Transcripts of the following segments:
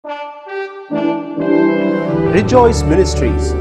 Rejoice Ministries.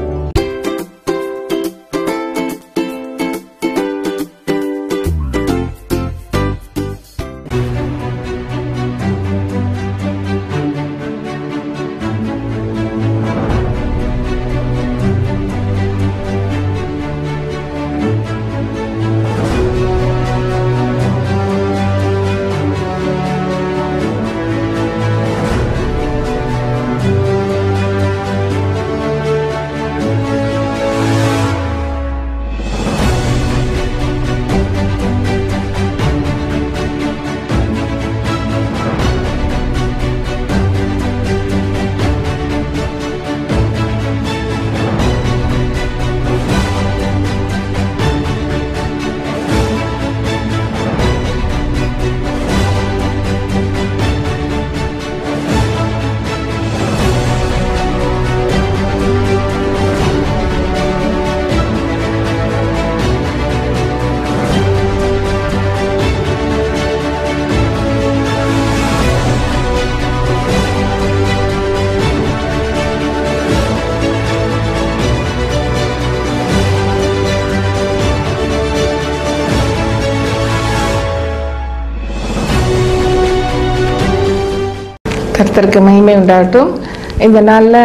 கர்த்தருக்கு மகிமை உண்டாகட்டும் இந்த நாளில்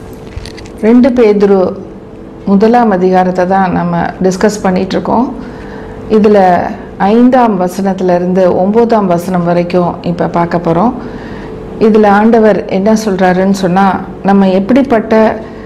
ரெண்டு பேதுரு முதலாம் அதிகாரத்தை தான் நம்ம டிஸ்கஸ் பண்ணிட்டு இருக்கோம் இதில் ஐந்தாம் வசனத்திலிருந்து ஒம்போதாம் வசனம் வரைக்கும் இப்போ பார்க்க போகிறோம் இதில் ஆண்டவர் என்ன சொல்கிறாருன்னு சொன்னால் நம்ம எப்படிப்பட்ட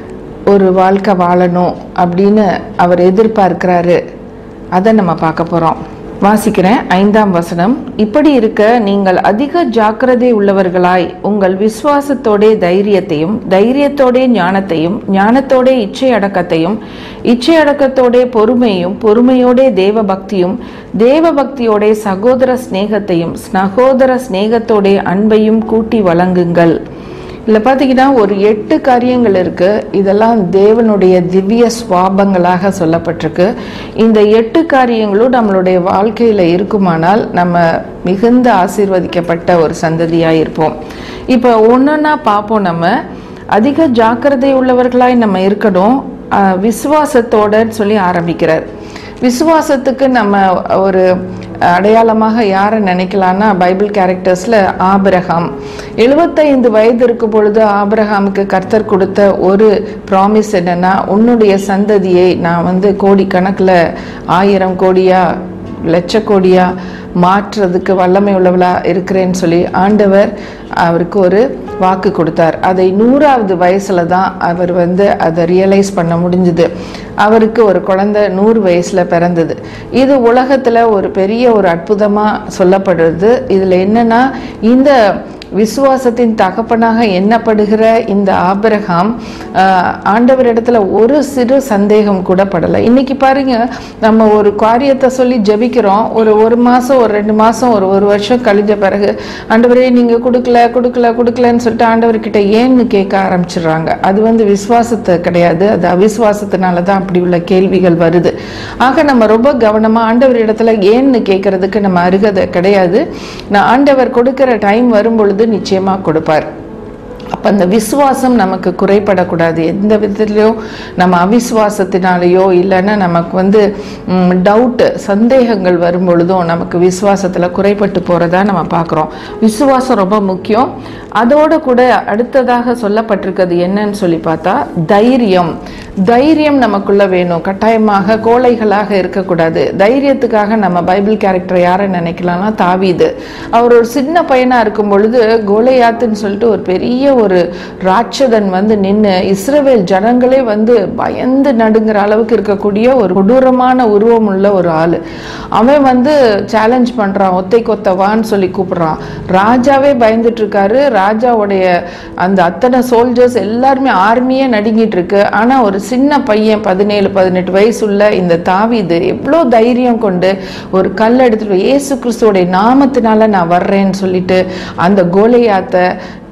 ஒரு வாழ்க்கை வாழணும் அப்படின்னு அவர் எதிர்பார்க்கிறாரு அதை நம்ம பார்க்க போகிறோம் வாசிக்கிறேன் ஐந்தாம் வசனம் இப்படி இருக்க நீங்கள் அதிக ஜாக்கிரதை உள்ளவர்களாய் உங்கள் விசுவாசத்தோடே தைரியத்தையும் தைரியத்தோடே ஞானத்தையும் ஞானத்தோடே இச்சை அடக்கத்தையும் இச்சை அடக்கத்தோடே பொறுமையும் பொறுமையோடே தேவ பக்தியும் தேவ பக்தியோடே சகோதர சிநேகத்தையும் சகோதர சிநேகத்தோடே அன்பையும் கூட்டி வழங்குங்கள் இதில் பார்த்தீங்கன்னா ஒரு எட்டு காரியங்கள் இருக்கு இதெல்லாம் தேவனுடைய திவ்ய சுவாபங்களாக சொல்லப்பட்டிருக்கு இந்த எட்டு காரியங்களும் நம்மளுடைய வாழ்க்கையில் இருக்குமானால் நம்ம மிகுந்த ஆசீர்வதிக்கப்பட்ட ஒரு சந்ததியாக இருப்போம் இப்போ ஒன்றொன்னா பார்ப்போம் நம்ம அதிக ஜாக்கிரதை உள்ளவர்களாய் நம்ம இருக்கணும் ஆஹ் விசுவாசத்தோடன்னு சொல்லி ஆரம்பிக்கிறார் விசுவாசத்துக்கு நம்ம ஒரு அடையாளமாக யாரை நினைக்கலாம்னா பைபிள் கேரக்டர்ஸில் ஆபிரகாம் எழுபத்தைந்து வயது இருக்கும் பொழுது ஆபிரகாமுக்கு கர்த்தர் கொடுத்த ஒரு ப்ராமிஸ் என்னன்னா உன்னுடைய சந்ததியை நான் வந்து கோடிக்கணக்கில் ஆயிரம் கோடியா லட்ச கோடியா மாற்றுறதுக்கு வல்லமை உள்ளவளா இருக்கிறேன்னு சொல்லி ஆண்டவர் அவருக்கு ஒரு வாக்கு கொடுத்தார் அதை நூறாவது வயசுல தான் அவர் வந்து அதை ரியலைஸ் பண்ண முடிஞ்சுது அவருக்கு ஒரு குழந்தை நூறு வயசுல பிறந்தது இது உலகத்துல ஒரு பெரிய ஒரு அற்புதமா சொல்லப்படுறது இதுல என்னன்னா இந்த விசுவாசத்தின் தகப்பனாக எண்ணப்படுகிற இந்த ஆபிரகாம் ஆஹ், ஆண்டவரிடத்துல ஒரு சிறு சந்தேகம் கூட படலை இன்னைக்கு பாருங்க நம்ம ஒரு காரியத்தை சொல்லி ஜெபிக்கிறோம் ஒரு ஒரு மாசம் ஒரு ரெண்டு மாசம் ஒரு ஒரு வருஷம் கழிஞ்ச பிறகு ஆண்டவரே நீங்க கொடுக்கல கொடுக்கல கொடுக்கலன்னு சொல்லிட்டு ஆண்டவர்கிட்ட ஏன்னு கேட்க ஆரம்பிச்சிடுறாங்க அது வந்து விசுவாசத்தை கிடையாது அது அவிசுவாசத்தினால தான் அப்படி உள்ள கேள்விகள் வருது ஆக நம்ம ரொம்ப கவனமா ஆண்டவர் இடத்துல ஏன்னு கேட்கறதுக்கு நம்ம அருகதை கிடையாது நான் ஆண்டவர் கொடுக்கிற டைம் வரும் பொழுது நிச்சயமா கொடுப்பார் அப்போ அந்த விசுவாசம் நமக்கு குறைபடக்கூடாது எந்த விதத்துலையும் நம்ம அவிசுவாசத்தினாலேயோ இல்லைன்னா நமக்கு வந்து டவுட்டு சந்தேகங்கள் வரும் பொழுதும் நமக்கு விசுவாசத்தில் குறைபட்டு போகிறதா நம்ம பார்க்குறோம் விசுவாசம் ரொம்ப முக்கியம் அதோடு கூட அடுத்ததாக சொல்லப்பட்டிருக்கிறது என்னன்னு சொல்லி பார்த்தா தைரியம் தைரியம் நமக்குள்ள வேணும் கட்டாயமாக கோழைகளாக இருக்கக்கூடாது தைரியத்துக்காக நம்ம பைபிள் கேரக்டர் யாரை நினைக்கலாம்னா தாவீது அவர் ஒரு சின்ன பையனா இருக்கும் பொழுது கோலையாத்துன்னு சொல்லிட்டு ஒரு பெரிய ஒரு ராட்சதன் வந்து நின்று இஸ்ரவேல் ஜனங்களே வந்து பயந்து நடுங்கிற அளவுக்கு இருக்கக்கூடிய ஒரு கொடூரமான உருவம் உள்ள ஒரு ஆள் அவன் வந்து சேலஞ்ச் பண்றான் ஒத்தை கொத்தவான்னு சொல்லி கூப்பிடுறான் ராஜாவே பயந்துட்டு இருக்காரு ராஜாவுடைய அந்த அத்தனை சோல்ஜர்ஸ் எல்லாருமே ஆர்மியே நடுங்கிட்டு இருக்கு ஆனா ஒரு சின்ன பையன் பதினேழு பதினெட்டு வயசுள்ள இந்த தாவீது எவ்வளோ தைரியம் கொண்டு ஒரு கல் எடுத்துட்டு போய், இயேசு கிறிஸ்துவோடைய நாமத்தினால நான் வர்றேன்னு சொல்லிட்டு அந்த கோலையாத்தை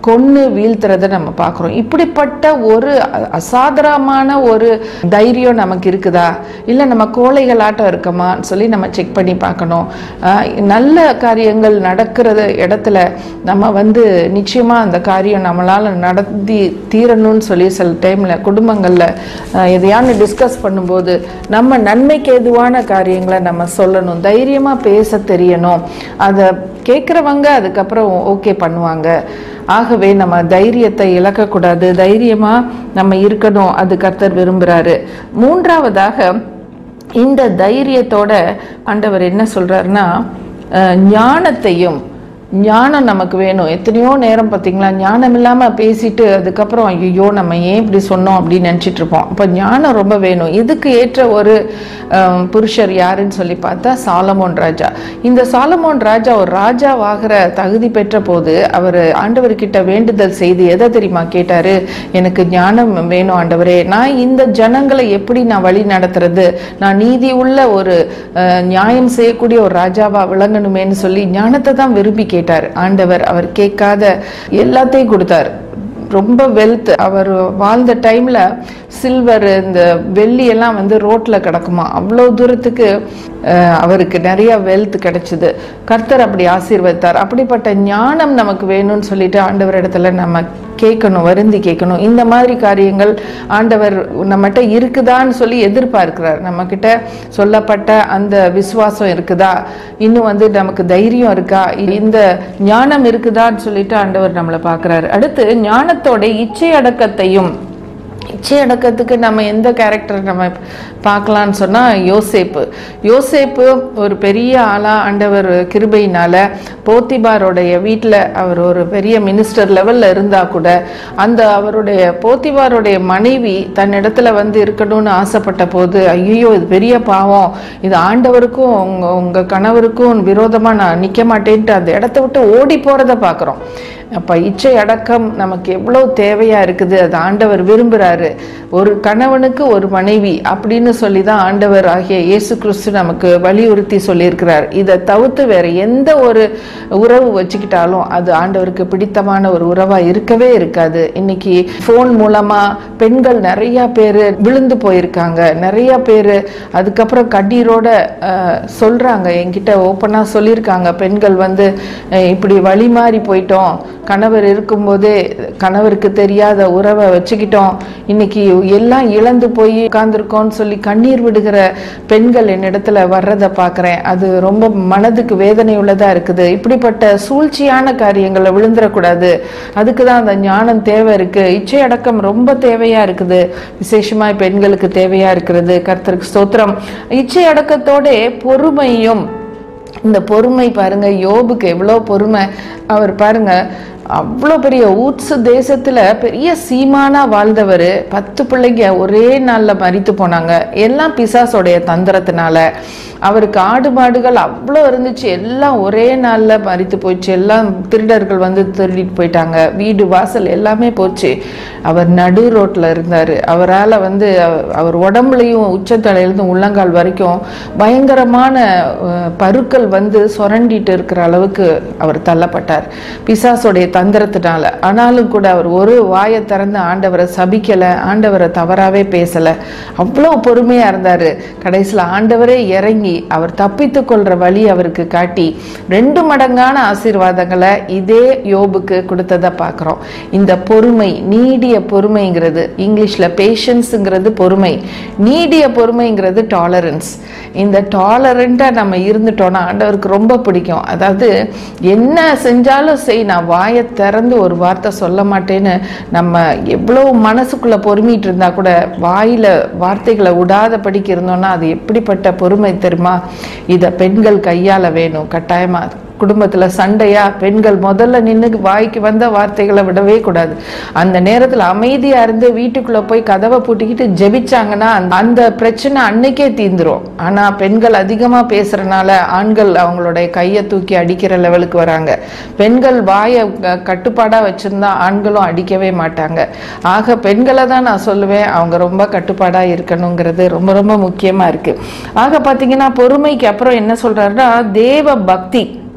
கொன்று வீழ்த்துறதை நம்ம பார்க்குறோம் இப்படிப்பட்ட ஒரு அ- அசாதாரணமான ஒரு தைரியம் நமக்கு இருக்குதா இல்லை நம்ம கோழைகளாட்டம் இருக்கமான்னு சொல்லி நம்ம செக் பண்ணி பார்க்கணும் ஆஹ் நல்ல காரியங்கள் நடக்கிறது இடத்துல நம்ம வந்து நிச்சயமாக அந்த காரியம் நம்மளால் நடத்தி தீரணும்னு சொல்லி சில டைமில் குடும்பங்களில் எதையானு டிஸ்கஸ் பண்ணும்போது நம்ம நன்மைக்கு ஏதுவான காரியங்களை நம்ம சொல்லணும் தைரியமாக பேச தெரியணும் அதை கேட்குறவங்க அதுக்கப்புறம் ஓகே பண்ணுவாங்க ஆகவே நம்ம தைரியத்தை இழக்கக்கூடாது தைரியமாக நம்ம இருக்கணும் அது கர்த்தர் விரும்புகிறாரு மூன்றாவதாக இந்த தைரியத்தோட ஆண்டவர் என்ன சொல்றாருன்னா அஹ், ஞானத்தையும் ஞானம் நமக்கு வேணும் எத்தனையோ நேரம் பார்த்தீங்களா ஞானம் இல்லாமல் பேசிட்டு அதுக்கப்புறம் ஐயோ நம்ம ஏன் இப்படி சொன்னோம் அப்படின்னு நினச்சிட்டு இருப்போம் அப்போ ஞானம் ரொம்ப வேணும் இதுக்கு ஏற்ற ஒரு அஹ், புருஷர் யாருன்னு சொல்லி பார்த்தா சாலமோன் ராஜா இந்த சாலமோன் ராஜா ஒரு ராஜாவாகிற தகுதி பெற்ற போது அவர் ஆண்டவர்கிட்ட வேண்டுதல் செய்து எதை தெரியுமா கேட்டாரு எனக்கு ஞானம் வேணும் ஆண்டவரே நான் இந்த ஜனங்களை எப்படி நான் வழி நடத்துறது நான் நீதி உள்ள ஒரு அஹ், நியாயம் செய்யக்கூடிய ஒரு ராஜாவா விளங்கணுமேன்னு சொல்லி ஞானத்தை தான் விரும்பி கேட்டார் ஆண்டவர் அவர் கேட்காத எல்லாத்தையும் கொடுத்தார் ரொம்ப வெல்த் அவர் வாழ்ந்த டைம்ல சில்வர் இந்த வெள்ளி எல்லாம் வந்து ரோட்ல கிடக்குமா அவ்வளோ தூரத்துக்கு அஹ், அவருக்கு நிறைய வெல்த் கிடைச்சது கர்த்தர் அப்படி ஆசீர்வதித்தார் அப்படிப்பட்ட ஞானம் நமக்கு வேணும்னு சொல்லிட்டு ஆண்டவர் இடத்துல நம்ம கேட்கணும் வருந்தி கேட்கணும் இந்த மாதிரி காரியங்கள் ஆண்டவர் நம்மகிட்ட இருக்குதான்னு சொல்லி எதிர்பார்க்கிறார் நம்மக்கிட்ட சொல்லப்பட்ட அந்த விசுவாசம் இருக்குதா இன்னும் வந்து நமக்கு தைரியம் இருக்கா இந்த ஞானம் இருக்குதான்னு சொல்லிட்டு ஆண்டவர் நம்மளை பார்க்குறாரு அடுத்து ஞானத்தோட இச்சை அடக்கத்தையும் இச்சை அடக்கத்துக்கு நம்ம எந்த கேரக்டர் நம்ம பார்க்கலான்னு சொன்னால் யோசேப்பு யோசேப்பு ஒரு பெரிய ஆளாக ஆண்டவர் கிருபையினால போத்திபாரோடைய வீட்டில் அவர் ஒரு பெரிய மினிஸ்டர் லெவலில் இருந்தால் கூட அந்த அவருடைய போத்திபாரோடைய மனைவி தன்னிடத்துல வந்து இருக்கணும்னு ஆசைப்பட்ட போது ஐயோ இது பெரிய பாவம் இது ஆண்டவருக்கும் உங்க உங்கள் கணவருக்கும் விரோதமாக நான் நிற்க மாட்டேன்ட்டு அந்த இடத்த விட்டு ஓடி போகிறத பார்க்குறோம் அப்போ இச்சை அடக்கம் நமக்கு எவ்வளோ தேவையாக இருக்குது அது ஆண்டவர் விரும்புகிறாரு ஒரு கணவனுக்கு ஒரு மனைவி அப்படின்னு சொல்லி தான் ஆண்டவர் ஆகிய இயேசு கிறிஸ்து நமக்கு வலியுறுத்தி சொல்லியிருக்கிறார் இதை தவிர்த்து வேற எந்த ஒரு உறவு வச்சுக்கிட்டாலும் அது ஆண்டவருக்கு பிடித்தமான ஒரு உறவாக இருக்கவே இருக்காது இன்னைக்கு ஃபோன் மூலமாக பெண்கள் நிறைய பேர் விழுந்து போயிருக்காங்க நிறைய பேர் அதுக்கப்புறம் கண்ணீரோட அஹ், சொல்றாங்க என்கிட்ட ஓப்பனாக சொல்லியிருக்காங்க பெண்கள் வந்து அஹ், இப்படி வழி மாறி போயிட்டோம் கணவர் இருக்கும்போதே கணவருக்கு தெரியாத உறவை வச்சுக்கிட்டோம் இன்னைக்கு எல்லாம் இழந்து போய் உட்கார்ந்துருக்கோம்னு சொல்லி கண்ணீர் விடுகிற பெண்கள் என்னிடத்துல வர்றதை பார்க்குறேன் அது ரொம்ப மனதுக்கு வேதனை உள்ளதா இருக்குது இப்படிப்பட்ட சூழ்ச்சியான காரியங்களை விழுந்துடக்கூடாது அதுக்கு தான் அந்த ஞானம் தேவை இருக்கு இச்சை அடக்கம் ரொம்ப தேவையா இருக்குது விசேஷமாய் பெண்களுக்கு தேவையா இருக்கிறது கர்த்தருக்கு ஸ்தோத்திரம் இச்சை அடக்கத்தோட பொறுமையும் இந்த பொறுமை பாருங்க யோபுக்கு எவ்வளோ பொறுமை அவர் பாருங்க அவ்வளோ பெரிய ஊட்சு தேசத்துல பெரிய சீமானா வாழ்ந்தவர் பத்து பிள்ளைங்க ஒரே நாள்ல மரித்து போனாங்க எல்லாம் பிசாசோடைய தந்திரத்தினால அவருக்கு ஆடு மாடுகள் அவ்வளோ இருந்துச்சு எல்லாம் ஒரே நாள்ல மரித்து போச்சு எல்லாம் திருடர்கள் வந்து திருடிட்டு போயிட்டாங்க வீடு வாசல் எல்லாமே போச்சு அவர் நடு ரோட்ல இருந்தார் அவரால் வந்து அவ- அவர் உடம்புலையும் உச்சத்தலையிலிருந்து உள்ளங்கால் வரைக்கும் பயங்கரமான அஹ், பருக்கள் வந்து சுரண்டிட்டு இருக்கிற அளவுக்கு அவர் தள்ளப்பட்டார் பிசாசோடைய தந்திரத்தினால ஆனாலும் கூட அவர் ஒரு வாயை திறந்து ஆண்டவரை சபிக்கலை ஆண்டவரை தவறாவே பேசலை அவ்வளோ பொறுமையாக இருந்தார் கடைசியில் ஆண்டவரே இறங்கி அவர் தப்பித்து கொள்கிற வழி அவருக்கு காட்டி ரெண்டு மடங்கான ஆசீர்வாதங்களை இதே யோபுக்கு கொடுத்ததை பார்க்குறோம் இந்த பொறுமை நீடிய பொறுமைங்கிறது இங்கிலீஷில் பேஷன்ஸுங்கிறது பொறுமை நீடிய பொறுமைங்கிறது டாலரன்ஸ் இந்த டாலரண்ட்டாக நம்ம இருந்துட்டோம்னா ஆண்டவருக்கு ரொம்ப பிடிக்கும் அதாவது என்ன செஞ்சாலும் செய் நான் வாயை திறந்து ஒரு வார்த்தை சொல்ல மாட்டேன்னு நம்ம எவ்வளோ மனசுக்குள்ளே பொறுமிட்டு இருந்தா கூட வாயில் வார்த்தைகளை விடாதபடிக்கு இருந்தோம்னா அது எப்படிப்பட்ட பொறுமை தெரியுமா இதை பெண்கள் கையாள வேணும் கட்டாயமாக குடும்பத்தில் சண்டையா பெண்கள் முதல்ல நின்று வாய்க்கு வந்த வார்த்தைகளை விடவே கூடாது அந்த நேரத்தில் அமைதியாக இருந்து வீட்டுக்குள்ளே போய் கதவை பூட்டிக்கிட்டு ஜெபிச்சாங்கன்னா அந்த- அந்த பிரச்சனை அன்னைக்கே தீந்துரும் ஆனால் பெண்கள் அதிகமாக பேசுறனால ஆண்கள் அவங்களுடைய கையை தூக்கி அடிக்கிற லெவலுக்கு வராங்க பெண்கள் வாயை க- கட்டுப்பாடா வச்சிருந்தா ஆண்களும் அடிக்கவே மாட்டாங்க ஆக பெண்களை தான் நான் சொல்லுவேன் அவங்க ரொம்ப கட்டுப்பாடா இருக்கணுங்கிறது ரொம்ப ரொம்ப முக்கியமா இருக்கு ஆக பார்த்தீங்கன்னா பொறுமைக்கு அப்புறம் என்ன சொல்றாருன்னா தேவ பக்தி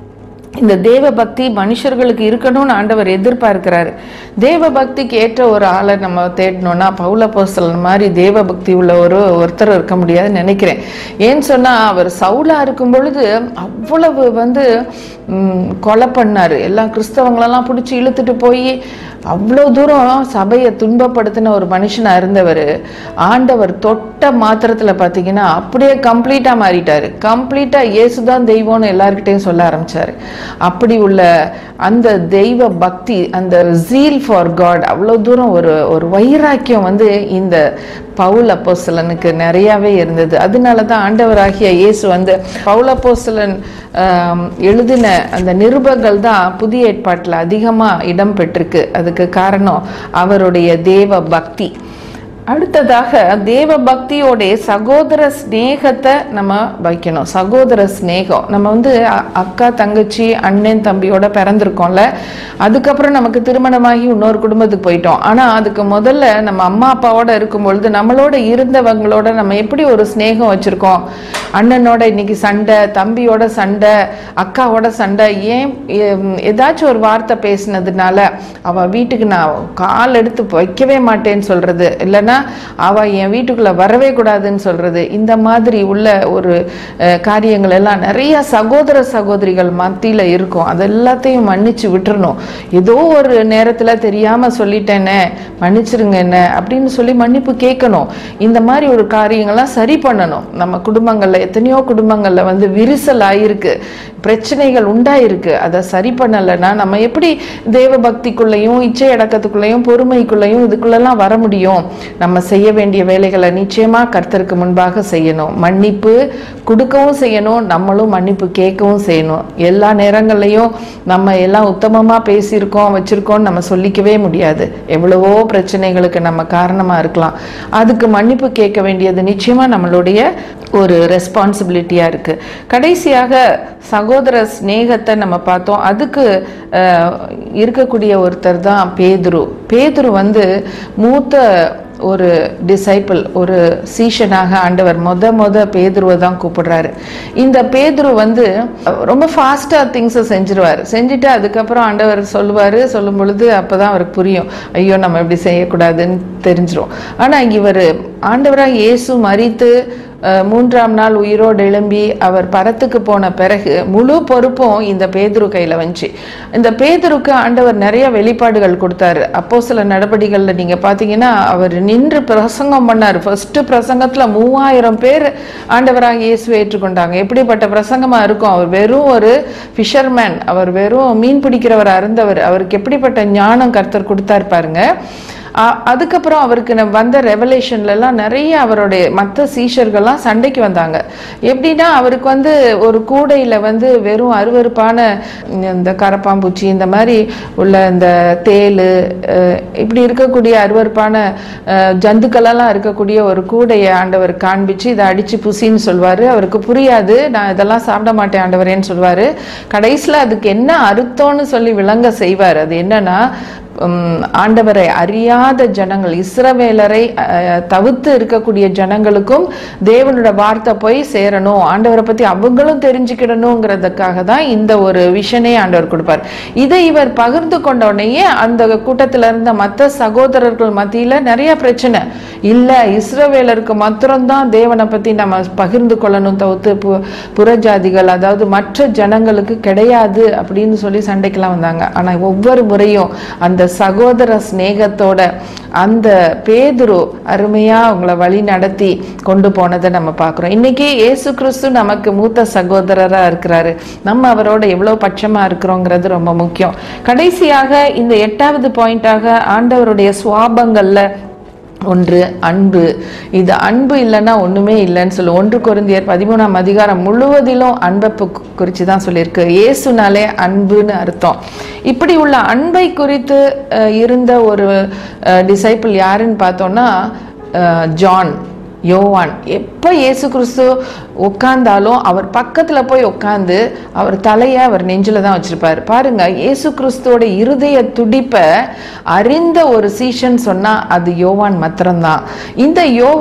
இந்த தேவ பக்தி மனுஷர்களுக்கு இருக்கணும்னு ஆண்டவர் எதிர்பார்க்கிறாரு தேவ பக்திக்கு ஏற்ற ஒரு ஆளை நம்ம தேடணும்னா பவுல போஸ்தலன் மாதிரி தேவ பக்தி உள்ள ஒரு ஒருத்தர் இருக்க முடியாதுன்னு நினைக்கிறேன் ஏன்னு சொன்னா அவர் சவுலா இருக்கும் பொழுது அவ்வளவு வந்து ம், கொலை பண்ணாரு எல்லா கிறிஸ்தவங்களெல்லாம் பிடிச்சி இழுத்துட்டு போய் அவ்வளோ தூரம் சபையை துன்பப்படுத்தின ஒரு மனுஷனா இருந்தவர் ஆண்டவர் தொட்ட மாத்திரத்துல பார்த்தீங்கன்னா அப்படியே கம்ப்ளீட்டா மாறிட்டாரு கம்ப்ளீட்டா இயேசுதான் தெய்வம்னு எல்லார்கிட்டையும் சொல்ல ஆரம்பிச்சாரு அப்படி உள்ள அந்த தெய்வ பக்தி அந்த ஜீல் ஃபார் காட் அவ்வளோ தூரம் ஒரு ஒரு வைராக்கியம் வந்து இந்த பவுல் அப்போஸ்தலனுக்கு நிறையாவே இருந்தது அதனால தான் ஆண்டவராகிய இயேசு வந்து பவுல் அப்போஸ்தலன் ஆம், எழுதின அந்த நிருபங்கள் தான் புதிய ஏற்பாட்டில் அதிகமாக இடம் பெற்றிருக்கு அதுக்கு காரணம் அவருடைய தேவ பக்தி அடுத்ததாக தேவ பக்தியோட சகோதர ஸ்நேகத்தை நம்ம வைக்கணும் சகோதர ஸ்நேகம் நம்ம வந்து அ- அக்கா தங்கச்சி அண்ணன் தம்பியோட பிறந்திருக்கோம்ல அதுக்கப்புறம் நமக்கு திருமணமாகி இன்னொரு குடும்பத்துக்கு போயிட்டோம் ஆனால் அதுக்கு முதல்ல நம்ம அம்மா அப்பாவோட இருக்கும் பொழுது நம்மளோட இருந்தவங்களோட நம்ம எப்படி ஒரு ஸ்நேகம் வச்சுருக்கோம் அண்ணனோட இன்னைக்கு சண்டை தம்பியோட சண்டை அக்காவோட சண்டை ஏன் எம், ஏதாச்சும் ஒரு வார்த்தை பேசினதுனால அவ வீட்டுக்கு நான் கால் எடுத்து வைக்கவே மாட்டேன்னு சொல்றது இல்லைன்னா அவ என் வீட்டுக்குள்ள வரவே கூடாதுன்னு சொல்றது இந்த மாதிரி உள்ள ஒரு அஹ், காரியங்கள் எல்லாம் நிறைய சகோதர சகோதரிகள் மத்தியில இருக்கும் அது எல்லாத்தையும் மன்னிச்சு விட்டுறணும் ஏதோ ஒரு நேரத்துல தெரியாம சொல்லிட்டேனே மன்னிச்சிருங்க என்ன அப்படின்னு சொல்லி மன்னிப்பு கேட்கணும் இந்த மாதிரி ஒரு காரியங்கள்லாம் சரி பண்ணணும் நம்ம குடும்பங்கள்ல எத்தனையோ குடும்பங்கள்ல வந்து விரிசல் ஆயிருக்கு பிரச்சனைகள் உண்டாயிருக்கு அதை சரி பண்ணலைன்னா நம்ம எப்படி தேவ பக்திக்குள்ளேயும் இச்சை அடக்கத்துக்குள்ளேயும் பொறுமைக்குள்ளேயும் இதுக்குள்ளெல்லாம் வர முடியும் நம்ம செய்ய வேண்டிய வேலைகளை நிச்சயமா கர்த்தருக்கு முன்பாக செய்யணும் மன்னிப்பு கொடுக்கவும் செய்யணும் நம்மளும் மன்னிப்பு கேட்கவும் செய்யணும் எல்லா நேரங்கள்லையும் நம்ம எல்லாம் உத்தமமா பேசியிருக்கோம் வச்சிருக்கோம்னு நம்ம சொல்லிக்கவே முடியாது எவ்வளவோ பிரச்சனைகளுக்கு நம்ம காரணமா இருக்கலாம் அதுக்கு மன்னிப்பு கேட்க வேண்டியது நிச்சயமா நம்மளுடைய ஒரு ரெஸ்பான்சிபிலிட்டியா இருக்கு கடைசியாக சகோதர சிநேகத்தை நம்ம பார்த்தோம் அதுக்கு அஹ், இருக்கக்கூடிய ஒருத்தர் தான் பேதுரு பேதுரு வந்து மூத்த ஒரு டிசைபிள் ஒரு சீஷனாக ஆண்டவர் மொத மொத பேதுருவை தான் கூப்பிடுறாரு இந்த பேதுரு வந்து ரொம்ப ஃபாஸ்ட்டாக திங்ஸை செஞ்சிருவார் செஞ்சுட்டு அதுக்கப்புறம் ஆண்டவர் சொல்லுவார் சொல்லும் பொழுது அப்போ தான் அவருக்கு புரியும் ஐயோ நம்ம இப்படி செய்யக்கூடாதுன்னு தெரிஞ்சிரும் ஆனால் இவர் ஆண்டவராக இயேசு மறித்து அஹ், மூன்றாம் நாள் உயிரோடு எழும்பி அவர் பரத்துக்கு போன பிறகு முழு பொறுப்பும் இந்த பேதுரு கையில் வந்துச்சு இந்த பேதுருக்கு ஆண்டவர் நிறைய வெளிப்பாடுகள் கொடுத்தாரு அப்போ சில நடவடிக்கைகளில் நீங்கள் பார்த்தீங்கன்னா அவர் நின்று பிரசங்கம் பண்ணார் ஃபர்ஸ்ட் பிரசங்கத்தில் மூவாயிரம் பேர் ஆண்டவராக இயேசுவை ஏற்றுக்கொண்டாங்க எப்படிப்பட்ட பிரசங்கமாக இருக்கும் அவர் வெறும் ஒரு ஃபிஷர்மேன் அவர் வெறும் மீன் பிடிக்கிறவர் அருந்தவர் அவருக்கு எப்படிப்பட்ட ஞானம் கர்த்தர் கொடுத்தாரு பாருங்க அ- அதுக்கப்புறம் அவருக்கு ந- வந்த ரெவலேஷன்லலாம் நிறைய அவருடைய மற்ற சீஷர்கள்லாம் சண்டைக்கு வந்தாங்க எப்படின்னா அவருக்கு வந்து ஒரு கூடையில் வந்து வெறும் அருவருப்பான ம், இந்த கரப்பாம்பூச்சி இந்த மாதிரி உள்ள இந்த தேள் அஹ், இப்படி இருக்கக்கூடிய அருவருப்பான அஹ், ஜந்துக்களெல்லாம் இருக்கக்கூடிய ஒரு கூடையை ஆண்டவர் காண்பிச்சு இதை அடிச்சு புசின்னு சொல்வாரு அவருக்கு புரியாது நான் இதெல்லாம் சாப்பிட மாட்டேன் ஆண்டவரேன்னு சொல்வாரு கடைசியில் அதுக்கு என்ன அர்த்தம்னு சொல்லி விளங்க செய்வார் அது என்னன்னா உம், ஆண்டவரை அறியாத ஜனங்கள் இஸ்ரவேலரை அஹ், தவிர்த்து இருக்கக்கூடிய ஜனங்களுக்கும் தேவனோட வார்த்தை போய் சேரணும் ஆண்டவரை பத்தி அவங்களும் தெரிஞ்சுக்கிடணுங்கிறதுக்காக தான் இந்த ஒரு விஷனே ஆண்டவர் கொடுப்பார் இதை இவர் பகிர்ந்து கொண்ட உடனேயே அந்த கூட்டத்துல இருந்த மற்ற சகோதரர்கள் மத்தியில நிறைய பிரச்சனை இல்ல இஸ்ரவேலருக்கு மாத்திரம்தான் தேவனை பத்தி நம்ம பகிர்ந்து கொள்ளணும் தவிர்த்து பு- புறஜாதிகள் அதாவது மற்ற ஜனங்களுக்கு கிடையாது அப்படின்னு சொல்லி சண்டைக்கெல்லாம் வந்தாங்க ஆனா ஒவ்வொரு முறையும் அந்த சகோதர சிநேகத்தோட அந்த பேதுரு அருமையா அவங்கள வழி நடத்தி கொண்டு போனதை நம்ம பார்க்குறோம் இன்னைக்கு இயேசு கிறிஸ்து நமக்கு மூத்த சகோதரரா இருக்கிறாரு நம்ம அவரோட எவ்வளவு பட்சமா இருக்கிறோங்கிறது ரொம்ப முக்கியம் கடைசியாக இந்த எட்டாவது பாயிண்டாக ஆண்டவருடைய சுவாபங்கள்ல ஒன்று அன்பு இது அன்பு இல்லைன்னா ஒண்ணுமே இல்லைன்னு சொல்லு ஒன்று கொரிந்தியர் பதிமூணாம் அதிகாரம் முழுவதிலும் அன்பை பு- குறித்து தான் சொல்லியிருக்கு இயேசுனாலே அன்புன்னு அர்த்தம் இப்படி உள்ள அன்பை குறித்து அஹ், இருந்த ஒரு டிசைபிள் யாருன்னு பார்த்தோம்னா அஹ், ஜான் யோவான் எப்போ இயேசு கிறிஸ்து உட்கார்ந்தாலும் அவர் பக்கத்தில் போய் உட்காந்து அவர் தலையை அவர் நெஞ்சில தான் வச்சிருப்பார் பாருங்க இயேசு கிறிஸ்துவோட இருதய துடிப்பை அறிந்த ஒரு சீஷன் சொன்னா அது யோவான் மாத்திரம்தான் இந்த யோவான்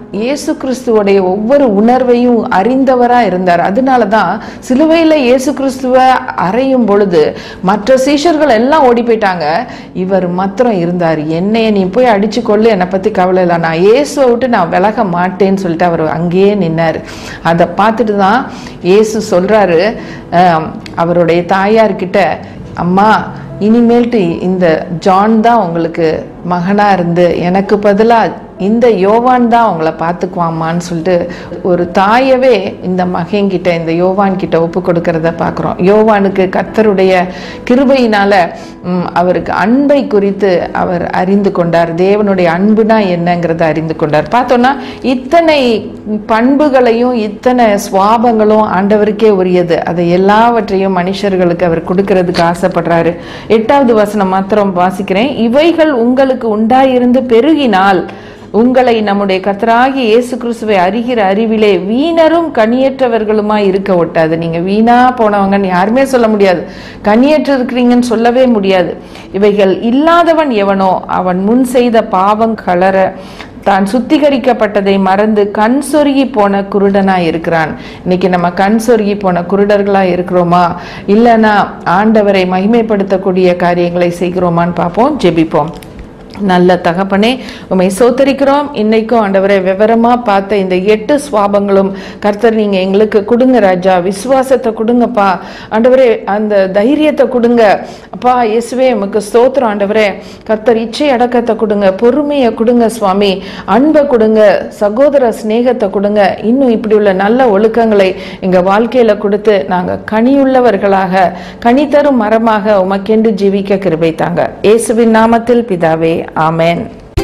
இயேசு கிறிஸ்துவோடைய ஒவ்வொரு உணர்வையும் அறிந்தவரா இருந்தார் அதனால தான் சிலுவையில் இயேசு கிறிஸ்துவை அறையும் பொழுது மற்ற சீஷர்கள் எல்லாம் ஓடி போயிட்டாங்க இவர் மாத்திரம் இருந்தார் என்னைய நீ போய் அடிச்சு கொள்ளு என்னை பத்தி கவலை இல்லை நான் இயேசுவை விட்டு நான் விலக மாட்டேன்னு சொல்லிட்டு அவர் அங்கேயே நின்னார் அதை பார்த்துட்டு தான் இயேசு சொல்றாரு ஆம், அவருடைய தாயார்கிட்ட அம்மா இனிமேல்ட்டு இந்த ஜான் தான் உங்களுக்கு மகனா இருந்து எனக்கு பதிலா இந்த யோவான் தான் உங்களை பார்த்துக்குவாம்மான்னு சொல்லிட்டு ஒரு தாயவே இந்த மகன்கிட்ட இந்த யோவான் கிட்ட ஒப்பு கொடுக்கறத பார்க்குறோம் யோவானுக்கு கர்த்தருடைய கிருபையினால ம், அவருக்கு அன்பை குறித்து அவர் அறிந்து கொண்டார் தேவனுடைய அன்புனா என்னங்கிறத அறிந்து கொண்டார் பார்த்தோன்னா இத்தனை பண்புகளையும் இத்தனை சுவாபங்களும் ஆண்டவருக்கே உரியது அதை எல்லாவற்றையும் மனுஷர்களுக்கு அவர் கொடுக்கறதுக்கு ஆசைப்படுறாரு எட்டாவது வசனம் மாத்திரம் வாசிக்கிறேன் இவைகள் உங்களுக்கு உண்டாயிருந்து பெருகினால் உங்களை நம்முடைய கர்த்தராகிய இயேசு கிறிஸ்துவை அறிகிற அறிவிலே வீணரும் கனியற்றவர்களுமா இருக்க ஒட்டாது நீங்க வீணா போனவங்கன்னு யாருமே சொல்ல முடியாது கனியற்று இருக்கிறீங்கன்னு சொல்லவே முடியாது இவைகள் இல்லாதவன் எவனோ அவன் முன் செய்த பாவம் கலர தான் சுத்திகரிக்கப்பட்டதை மறந்து கண் சொருகி போன குருடனா இருக்கிறான் இன்னைக்கு நம்ம கண் சொருகி போன குருடர்களா இருக்கிறோமா இல்லைன்னா ஆண்டவரை மகிமைப்படுத்தக்கூடிய காரியங்களை செய்கிறோமான்னு பார்ப்போம் ஜெபிப்போம் நல்ல தகப்பனே உம்மை சோத்தரிக்கிறோம் இன்னைக்கும் ஆண்டவரை விவரமா பார்த்த இந்த எட்டு சுவாபங்களும் கர்த்தர் நீங்க எங்களுக்கு கொடுங்க ராஜா விசுவாசத்தை கொடுங்கப்பா ஆண்டவரே அந்த தைரியத்தை கொடுங்க அப்பா இயேசுவே உமக்கு ஸ்தோத்திரம் ஆண்டவரே கர்த்தர் இச்சை அடக்கத்தை கொடுங்க பொறுமையை கொடுங்க சுவாமி அன்பை கொடுங்க சகோதர சிநேகத்தை கொடுங்க இன்னும் இப்படி உள்ள நல்ல ஒழுக்கங்களை எங்க வாழ்க்கையில கொடுத்து நாங்க கனியுள்ளவர்களாக கனி தரும் மரமாக உமக்கென்று ஜீவிக்க கிருபை தாங்க இயேசுவின் நாமத்தில் பிதாவே ஆமென்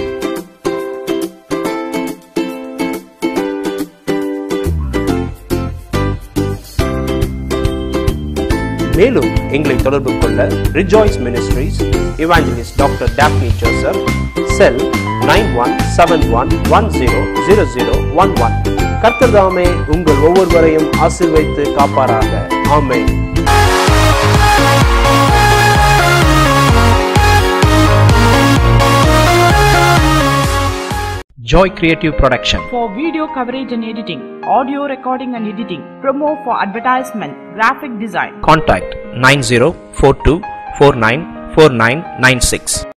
மேலும் எங்களை தொடர்பு கொள்ள rejoice ministries evangelist doctor Daphne Joseph cell nine one seven one one zero zero zero one one கர்த்தர்தாமே உங்கள் ஒவ்வொருவரையும் ஆசீர்வைத்து காப்பாராக ஆமென் Joy Creative Production. for video coverage and editing, audio recording and editing, promo for advertisement, graphic design. Contact 9042494996.